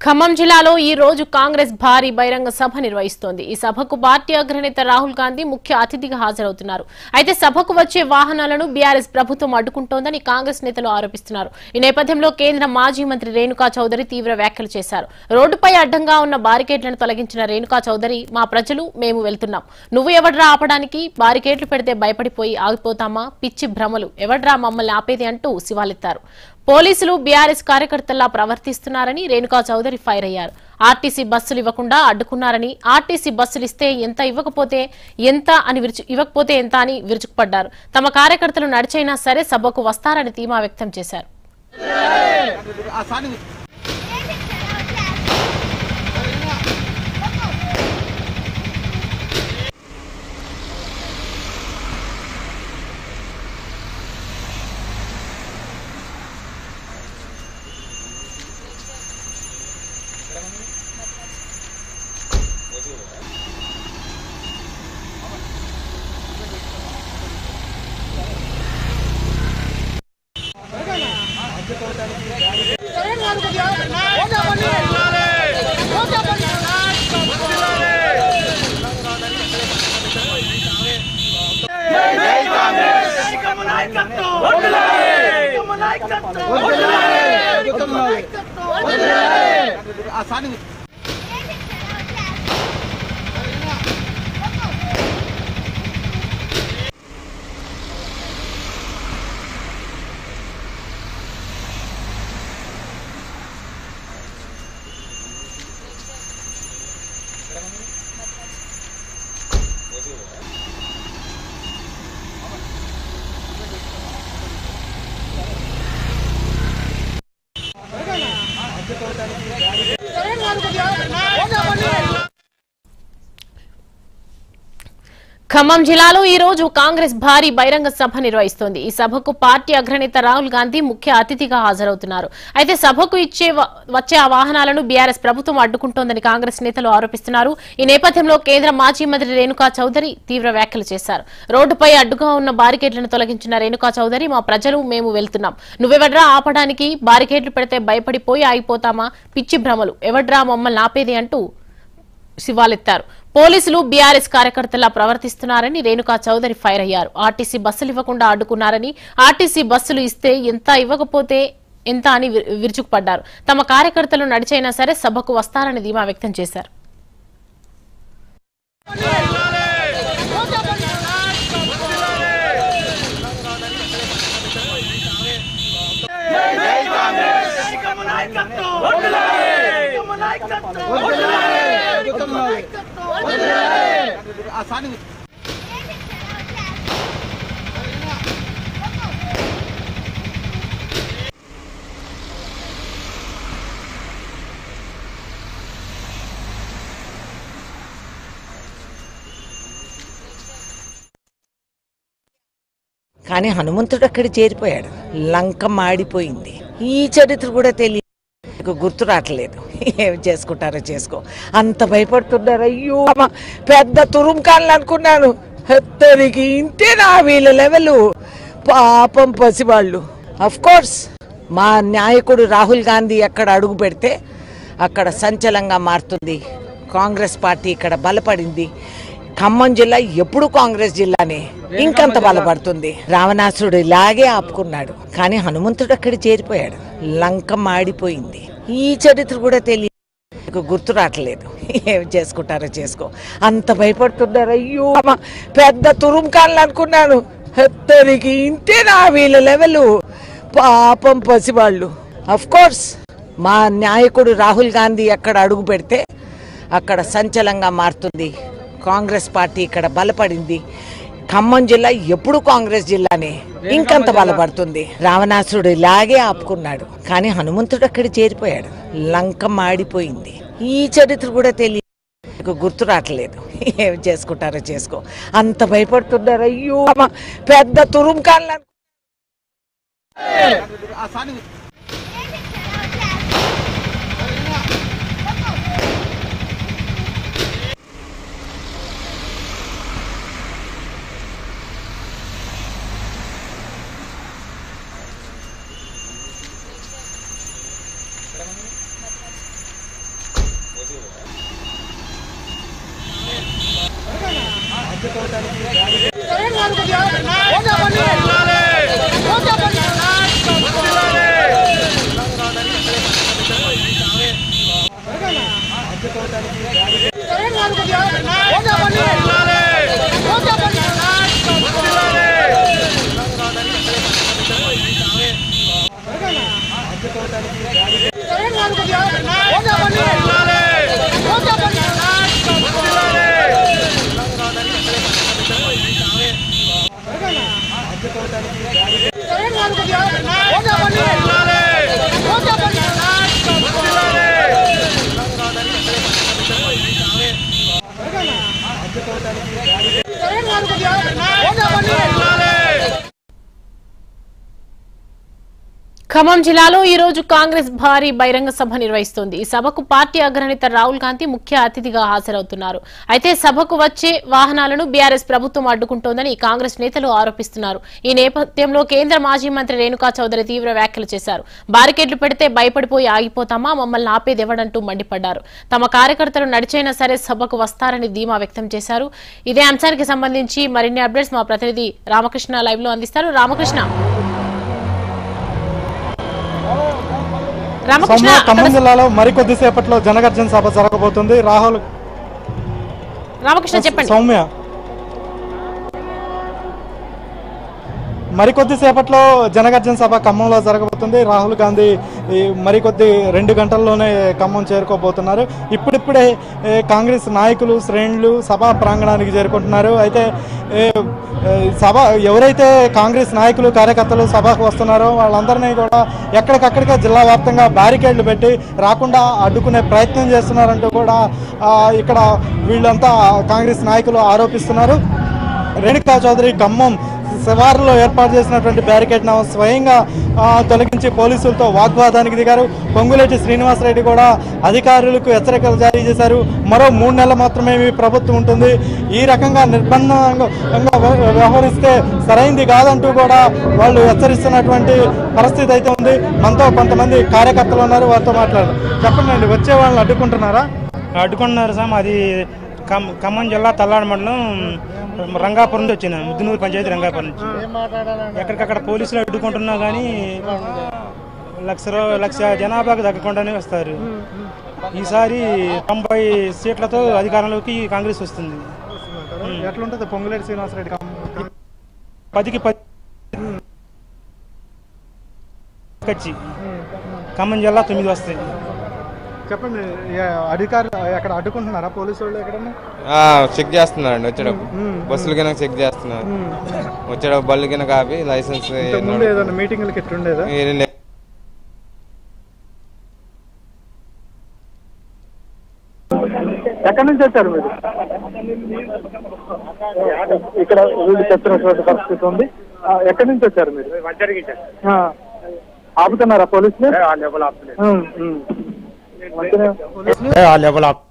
ఖమ్మం జిల్లాలో ఈ రోజు కాంగ్రెస్ భారీ బహిరంగ సభ నిర్వహిస్తోంది ఈ సభకు పార్టీ అగ్రనేత రాహుల్ గాంధీ ముఖ్య అతిథిగా హాజరవుతున్నారు అయితే సభకు వచ్చే వాహనాలను బీఆర్ఎస్ ప్రభుత్వం అడ్డుకుంటోందని కాంగ్రెస్ నేతలు ఆరోపిస్తున్నారు ఈ నేపథ్యంలో కేంద్ర మాజీ మంత్రి రేణుకా చౌదరి తీవ్ర వ్యాఖ్యలు చేశారు రోడ్డుపై అడ్డంగా ఉన్న బారికేడ్లను తొలగించిన రేణుకా చౌదరి మా ప్రజలు మేము వెళ్తున్నాం నువ్వు ఎవడ్రా ఆపడానికి బారికేడ్లు పెడితే భయపడిపోయి ఆగిపోతామా పిచ్చి భ్రమలు ఎవడ్రా మమ్మల్ని ఆపేది అంటూ శివాలెత్తారు పోలీసులు బీఆర్ఎస్ కార్యకర్తల్లా ప్రవర్తిస్తున్నారని రేణుకా చౌదరి ఫైర్ అయ్యారు ఆర్టీసీ బస్సులు ఇవ్వకుండా అడ్డుకున్నారని ఆర్టీసీ బస్సులు ఇస్తే ఎంత ఇవ్వకపోతే ఎంత అని విరుచు ఇవ్వకపోతే ఎంత అని విరుచుకుపడ్డారు తమ కార్యకర్తలు నడిచైనా సరే సభకు వస్తారని ధీమా వ్యక్తం చేశారు ఖమ్మం జిల్లాలో ఈ రోజు కాంగ్రెస్ భారీ బహిరంగ సభ నిర్వహిస్తోంది ఈ సభకు పార్టీ అగ్రనేత రాహుల్ గాంధీ ముఖ్య అతిథిగా హాజరవుతున్నారు అయితే సభకు ఇచ్చే వ- వచ్చే ఆ వాహనాలను బీఆర్ఎస్ ప్రభుత్వం అడ్డుకుంటోందని కాంగ్రెస్ నేతలు ఆరోపిస్తున్నారు ఈ నేపథ్యంలో కేంద్ర మాజీ మంత్రి రేణుకా చౌదరి తీవ్ర వ్యాఖ్యలు చేశారు రోడ్డుపై అడ్డుగా ఉన్న బారికేడ్లను తొలగించిన రేణుకా చౌదరి మా ప్రజలు మేము వెళ్తున్నాం నువ్వెవడ్రా ఆపడానికి బారికేడ్లు పెడితే భయపడిపోయి ఆగిపోతామా పిచ్చి భ్రమలు ఎవడ్రా మమ్మల్ని ఆపేది అంటూ శివాలెత్తారు పోలీసులు బీఆర్ఎస్ కార్యకర్తలా ప్రవర్తిస్తున్నారని రేణుకా చౌదరి ఫైర్ అయ్యారు ఆర్టీసీ బస్సులు ఇవ్వకుండా అడ్డుకున్నారని ఆర్టీసీ బస్సులు ఇస్తే ఎంత ఇవ్వకపోతే ఎంత అని వి- విరుచుకుపడ్డారు తమ కార్యకర్తలు నడిచైనా సరే సభకు వస్తారని ధీమా వ్యక్తం చేశారు కానీ హనుమంతుడు అక్కడ చేరిపోయాడు లంక మాడిపోయింది ఈ చరిత్ర కూడా తెలియదు నాకు గుర్తు రావట్లేదు ఏం చేసుకుంటారో చేసుకో అంత భయపడుతున్నారు అయ్యో అమ్మ, పెద్ద తురుంకాళ్ళు అనుకున్నాను హెత్తరికి ఇంతేనా వీళ్ళ లెవెల్ పాపం పసివాళ్ళు అఫ్ కోర్స్ మా నాయకుడు రాహుల్ గాంధీ ఎక్కడ అడుగు పెడితే అక్కడ సంచలంగా మారుతుంది కాంగ్రెస్ పార్టీ ఇక్కడ బలపడింది ఖమ్మం జిల్లా ఎప్పుడు కాంగ్రెస్ జిల్లానే ఇంకంత బలపడుతుంది రావణాసురుడు ఇలాగే ఆపుకున్నాడు కానీ హనుమంతుడు అక్కడ చేరిపోయాడు లంక మాడిపోయింది ఈ చరిత్ర కూడా తెలియదు నాకు గుర్తు రావట్లేదు ఏం చేసుకుంటారో చేసుకో అంత భయపడుతున్నారు అయ్యో అమ్మ, పెద్ద తురుంకాళ్ళు అనుకున్నాను హెత్తరికి ఇంతేనా వీళ్ళ లెవెల్ పాపం పసివాళ్ళు అఫ్ కోర్స్ మా నాయకుడు రాహుల్ గాంధీ ఎక్కడ అడుగు పెడితే అక్కడ సంచలంగా మారుతుంది కాంగ్రెస్ పార్టీ ఇక్కడ బలపడింది ఖమ్మం జిల్లా ఎప్పుడు కాంగ్రెస్ జిల్లానే ఇంకంత బలపడుతుంది రావణాసురుడు ఇలాగే ఆపుకున్నాడు కానీ హనుమంతుడు అక్కడ చేరిపోయాడు లంక మాడిపోయింది ఈ చరిత్ర కూడా తెలియదు నాకు గుర్తు రావట్లేదు ఏం చేసుకుంటారో చేసుకో అంత భయపడుతున్నారు అయ్యో అమ్మ, పెద్ద తురుంకాళ్ళు అనుకున్నాను. ఆ, ఖమ్మం జిల్లాలో ఈ రోజు కాంగ్రెస్ భారీ బహిరంగ సభ నిర్వహిస్తోంది ఈ సభకు పార్టీ అగ్రనేత రాహుల్ గాంధీ ముఖ్య అతిథిగా హాజరవుతున్నారు అయితే సభకు వచ్చే వాహనాలను బీఆర్ఎస్ ప్రభుత్వం అడ్డుకుంటోందని కాంగ్రెస్ నేతలు ఆరోపిస్తున్నారు ఈ నేపథ్యంలో కేంద్ర మాజీ మంత్రి రేణుకా చౌదరి తీవ్ర వ్యాఖ్యలు చేశారు బారికేడ్లు పెడితే భయపడిపోయి ఆగిపోతామా మమ్మల్ని ఆపేదెవడంటూ మండిపడ్డారు తమ కార్యకర్తలు నడిచైనా సరే సభకు వస్తారని ధీమా వ్యక్తం చేశారు ఇదే అంశానికి సంబంధించి మరిన్ని అప్డేట్స్ మా ప్రతినిధి రామకృష్ణ లైవ్ లో అందిస్తారు రామకృష్ణ రామకృష్ణ సౌమ్య ఖమ్మం అక్కడ- జిల్లాలో మరికొద్దిసేపట్లో జనగర్జన సభ జరగబోతుంది రాహుల్ రామకృష్ణ చెప్పండి సౌమ్య మరికొద్ది సేపట్లో జనగర్జన సభ ఖమ్మంలో జరగబోతుంది రాహుల్ గాంధీ ఈ మరికొద్ది రెండు గంటల్లోనే ఖమ్మం చేరుకోబోతున్నారు ఇప్పుడిప్పుడే ఏ, కాంగ్రెస్ నాయకులు శ్రేణులు సభా ప్రాంగణానికి చేరుకుంటున్నారు అయితే ఏ, ఏ, సభ ఎవరైతే కాంగ్రెస్ నాయకులు కార్యకర్తలు సభకు వస్తున్నారో వాళ్ళందరినీ కూడా ఎక్కడికక్కడికే జిల్లా వ్యాప్తంగా బ్యారికేడ్లు పెట్టి రాకుండా అడ్డుకునే ప్రయత్నం చేస్తున్నారంటూ కూడా ఆ, ఇక్కడ వీళ్ళంతా కాంగ్రెస్ నాయకులు ఆరోపిస్తున్నారు రేణుకా చౌదరి ఖమ్మం శివారులో ఏర్పాటు చేసినటువంటి బ్యారికేడ్ స్వయంగా ఆ, తొలగించి పోలీసులతో వాగ్వాదానికి దిగారు పొంగులేటి శ్రీనివాసరెడ్డి కూడా అధికారులకు హెచ్చరికలు జారీ చేశారు మరో మూడు నెలలు మాత్రమే ఈ ప్రభుత్వం ఉంటుంది ఈ రకంగా నిర్బంధంగా వ్య- వ్యవహరిస్తే సరైంది కాదంటూ కూడా వాళ్ళు హెచ్చరిస్తున్నటువంటి పరిస్థితి అయితే ఉంది మనతో కొంతమంది కార్యకర్తలు ఉన్నారు వారితో మాట్లాడారు చెప్పండి వచ్చే వాళ్ళని అడ్డుకుంటున్నారా అడ్డుకున్నారు సార్ అది ఖమ్ ఖమ్మం జిల్లా తల్లాడ మండలం రంగాపురం నుంచి వచ్చిన ముద్దునూరు పంచాయతీ రంగాపురం నుంచి ఎక్కడికక్కడ పోలీసులు అడ్డుకుంటున్నా కానీ లక్ష రూ- లక్ష జనాభాకు తగ్గకుండానే వస్తారు ఈసారి తొంభై సీట్లతో అధికారంలోకి కాంగ్రెస్ వస్తుంది ఎట్లుంటుంది పొంగులేటి శ్రీనివాసరెడ్డి ఖమ్మం? పదికి పది కచ్చి ఖమ్మం జిల్లా తొమ్మిది వస్తాయి చెప్పండి ఏ అధికారులు ఎక్కడ అడ్డుకుంటున్నారా పోలీసు వాళ్ళు ఎక్కడన్నా ఆ, చెక్ చేస్తున్నారండి వచ్చేటప్పుడు బస్సులు కనుక చెక్ చేస్తున్నారు వచ్చేటప్పుడు బళ్ళు కనుక ఆపి లైసెన్స్ ముందు ఏదైనా మీటింగ్లకి ఎట్లుండేదా ఈ రెండు- ఎక్కడి నుంచి వచ్చారు మీరు ఇక్కడ వీళ్ళు చెప్పినటువంటి పరిస్థితి ఉంది ఆ, ఎక్కడి నుంచి వచ్చారు మీరు ఆ, ఆపుతున్నారా పోలీసులు ఉమ్, ఉమ్. మంచిగా ఆ లెవెల్ ఆప్